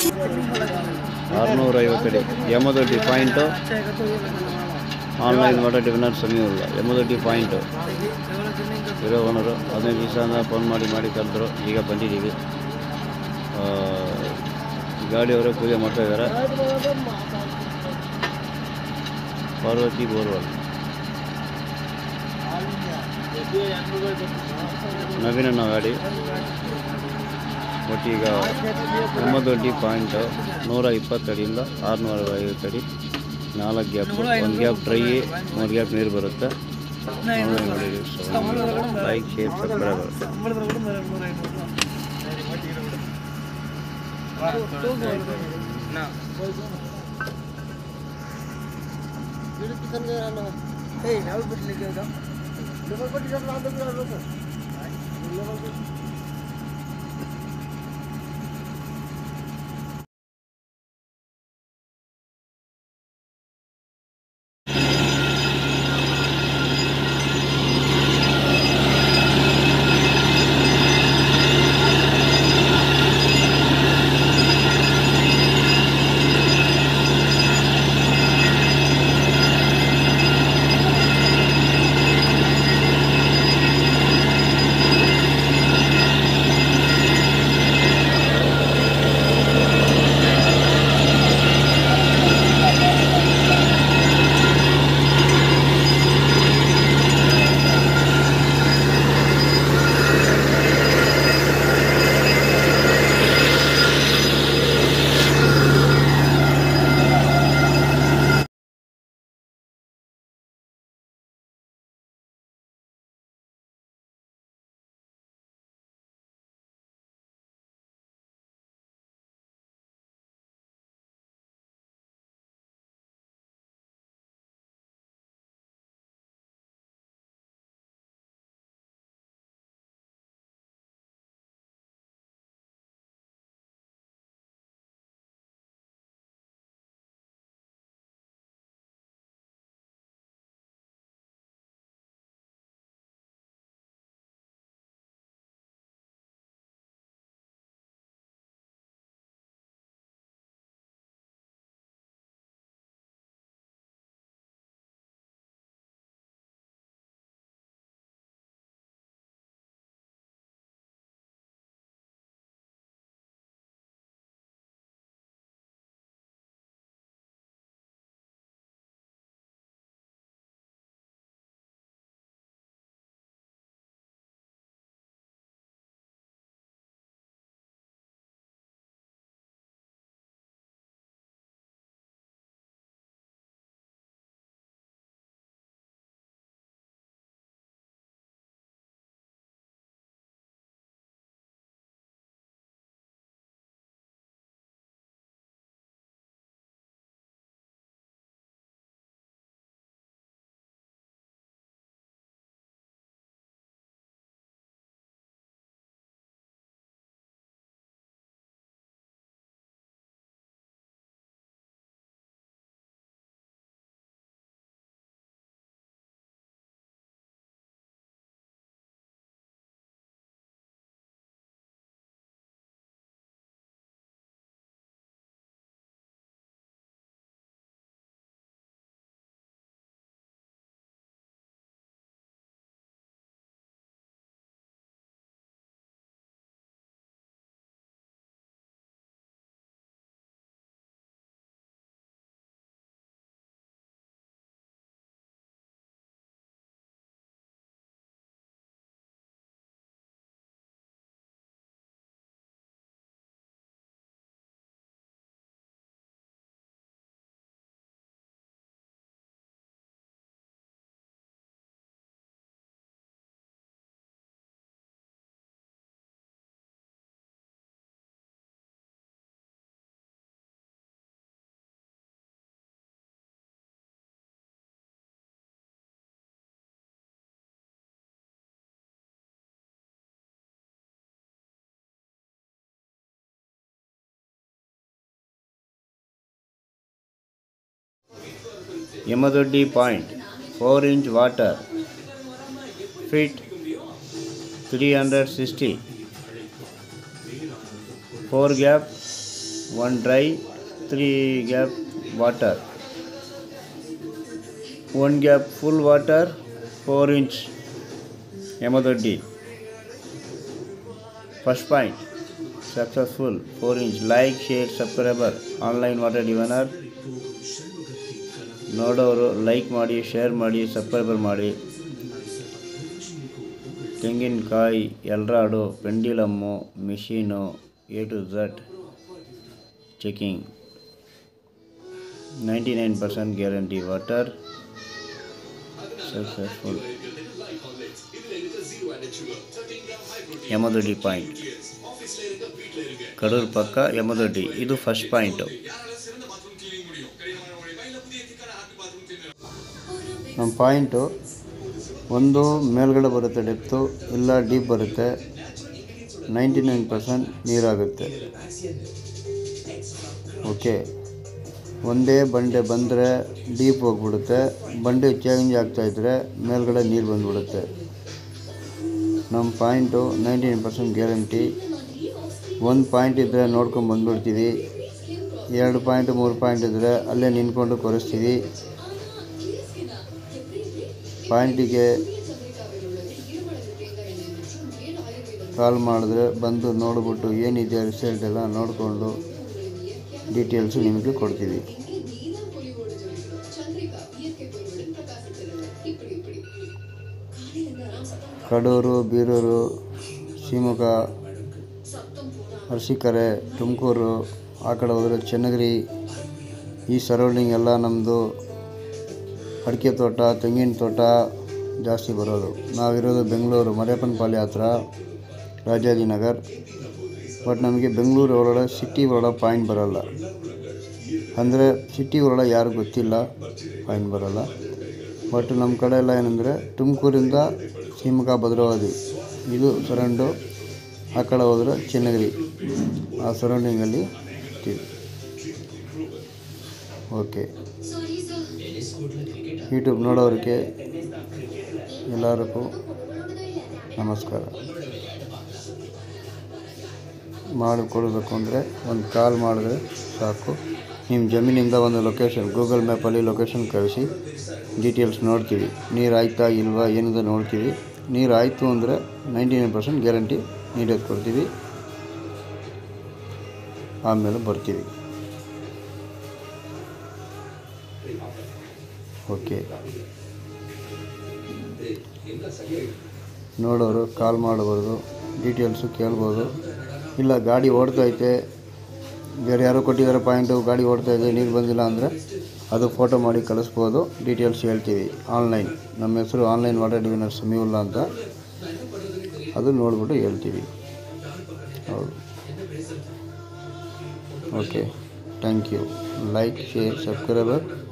ಆರುನೂರ ಐವತ್ತಡಿ ಯಮದೊಡ್ಡಿ point online ಮಾಡೋ ಡಿವಿನರ್ ಸಮೀವುಲ್ಲ ಯಮದೊಡ್ಡಿ point ಇರೋ ಓನರು ಹದಿನೈದು ದಿವಸ ಫೋನ್ ಮಾಡಿ ಮಾಡಿ ಕರೆದ್ರು ಈಗ ಬಂದಿದ್ದೀವಿ ಆ, ಗಾಡಿಯವರು ಪೂಜೆ ಮಾಡ್ತಾ ಇದ್ದಾರೆ ಪಾರ್ವತಿ ಬೋರ್ವಲ್ ನವೀನಣ್ಣ ಗಾಡಿ ಬಟ್ ಈಗ ಒಂಬತ್ತೊಡ್ಡಿ ಪಾಯಿಂಟು ನೂರ ಇಪ್ಪತ್ತಡಿಯಿಂದ ಆರುನೂರ ಐವತ್ತಡಿ ನಾಲ್ಕು ಗ್ಯಾಪ್ ಒಂದು ಗ್ಯಾಪ್ ಡ್ರೈ ಮೂರು ಗ್ಯಾಪ್ ನೀರು ಬರುತ್ತೆ ಲೈಕ್ ಶೇರ್ ಸಬ್ಸ್ಕ್ರೈಬ್ ಬರುತ್ತೆ Yamadoddi point four inch water feet three hundred sixty four gap one dry three gap water one gap full water four inch Yamadoddi first point successful four inch like share subscriber online water diviner ನೋಡೋರು like ಮಾಡಿ share ಮಾಡಿ subscriber ಮಾಡಿ ತೆಂಗಿನಕಾಯಿ L rod pendulum machine A to Z checking ninety nine percent guarantee water successful Yamadoddi point Kadur ಪಕ್ಕ ಯಮದೊಡ್ಡಿ ಇದು first point ನಮ್ಮ point ಒಂದು ಮೇಲ್ಗಡೆ ಬರುತ್ತೆ ಡೆಪ್ತು ಇಲ್ಲ ಡೀಪ್ ಬರುತ್ತೆ ನೈಂಟಿ ನೈನ್ ಪರ್ಸೆಂಟ್ ನೀರಾಗುತ್ತೆ ಓಕೆ ಒಂದೇ ಬಂಡೆ ಬಂದರೆ ಡೀಪ್ ಹೋಗ್ಬಿಡುತ್ತೆ ಬಂಡೆ ಚೇಂಜ್ ಆಗ್ತಾಯಿದ್ರೆ ಮೇಲ್ಗಡೆ ನೀರು ಬಂದ್ಬಿಡುತ್ತೆ ನಮ್ಮ point ninety nine percent guarantee ಒಂದು ಪಾಯಿಂಟ್ ಇದ್ದರೆ ನೋಡ್ಕೊಂಡು ಬಂದ್ಬಿಡ್ತೀವಿ ಎರಡು ಪಾಯಿಂಟ್ ಮೂರು ಪಾಯಿಂಟ್ ಇದ್ದರೆ ಅಲ್ಲೇ ನಿಂತ್ಕೊಂಡು ಕೊರೆಸ್ತೀವಿ ಪಾಯಿಂಟಿಗೆ ಕಾಲ್ ಮಾಡಿದ್ರೆ ಬಂದು ನೋಡಿಬಿಟ್ಟು ಏನಿದೆ ರಿಸಲ್ಟ್ ಎಲ್ಲ ನೋಡಿಕೊಂಡು ಡೀಟೇಲ್ಸು ನಿಮಗೆ ಕೊಡ್ತೀವಿ ಕಡೂರು ಬೀರೂರು ಶಿವಮೊಗ್ಗ ಅರಸೀಕೆರೆ ತುಮಕೂರು ಆ ಕಡೆ ಹೋದರೆ ಚನ್ನಗಿರಿ ಈ ಸರೌಂಡಿಂಗ್ ಎಲ್ಲ ನಮ್ಮದು ಅಡಿಕೆ ತೋಟ ತೆಂಗಿನ ತೋಟ ಜಾಸ್ತಿ ಬರೋದು ನಾವಿರೋದು ಬೆಂಗಳೂರು ಮರೇಪನಪಾಳ್ಯ ಹತ್ರ ರಾಜಾಜಿನಗರ್ ಬಟ್ ನಮಗೆ ಬೆಂಗಳೂರು ಒಳಗಡೆ ಸಿಟಿ ಒಳಗಡೆ ಪಾಯಿಂಟ್ ಬರೋಲ್ಲ ಅಂದರೆ ಸಿಟಿ ಒಳಗಡೆ ಯಾರು ಗೊತ್ತಿಲ್ಲ ಪಾಯಿಂಟ್ ಬರೋಲ್ಲ ಬಟ್ ನಮ್ಮ ಕಡೆ ಎಲ್ಲ ಏನಂದರೆ ತುಮಕೂರಿಂದ ಶಿವಮೊಗ್ಗ ಭದ್ರಾವತಿ ಇದು ಸರೌಂಡು ಆ ಕಡೆ ಹೋದರೆ ಚನ್ನಗಿರಿ ಆ ಸರೌಂಡಿಂಗಲ್ಲಿ ಇರ್ತೀವಿ ಓಕೆ ಯೂಟ್ಯೂಬ್ ನೋಡೋರಿಗೆ ಎಲ್ಲರಿಗೂ ನಮಸ್ಕಾರ ಮಾಡಿಕೊಡ್ಬೇಕು ಅಂದರೆ ಒಂದು ಕಾಲ್ ಮಾಡಿದ್ರೆ ಸಾಕು ನಿಮ್ಮ ಜಮೀನಿಂದ ಒಂದು ಲೊಕೇಶನ್ ಗೂಗಲ್ ಮ್ಯಾಪಲ್ಲಿ ಲೊಕೇಶನ್ ಕಳಿಸಿ ಡೀಟೇಲ್ಸ್ ನೋಡ್ತೀವಿ ನೀರು ಆಯ್ತಾ ಇಲ್ವಾ ಏನಿದೆ ನೋಡ್ತೀವಿ ನೀರು ಆಯಿತು ಅಂದರೆ ನೈಂಟಿ ನೈನ್ ಪರ್ಸೆಂಟ್ ಗ್ಯಾರಂಟಿ ನೀಡೋದು ಕೊಡ್ತೀವಿ ಆಮೇಲೆ ಬರ್ತೀವಿ ಓಕೆ ನೋಡೋರು ಕಾಲ್ ಮಾಡ್ಬೋದು ಡೀಟೇಲ್ಸು ಕೇಳ್ಬೋದು ಇಲ್ಲ ಗಾಡಿ ಓಡ್ತೈತೆ ಬೇರೆ ಯಾರೋ ಕೊಟ್ಟಿದ್ದಾರೆ ಪಾಯಿಂಟು ಗಾಡಿ ಓಡ್ತಾ ಇದೆ ನೀರು ಬಂದಿಲ್ಲ ಅಂದರೆ ಅದು ಫೋಟೋ ಮಾಡಿ ಕಳಿಸ್ಬೋದು ಡೀಟೇಲ್ಸ್ ಹೇಳ್ತೀವಿ ಆನ್ಲೈನ್ ನಮ್ಮ ಹೆಸರು ಆನ್ಲೈನ್ ವಾಟರ್ ಡಿವಿನರ್ ಸಮೀವುಲ್ಲಾ ಅಂತ ಅದು ನೋಡ್ಬಿಟ್ಟು ಹೇಳ್ತೀವಿ ಹೌದು okay thank you like share subscriber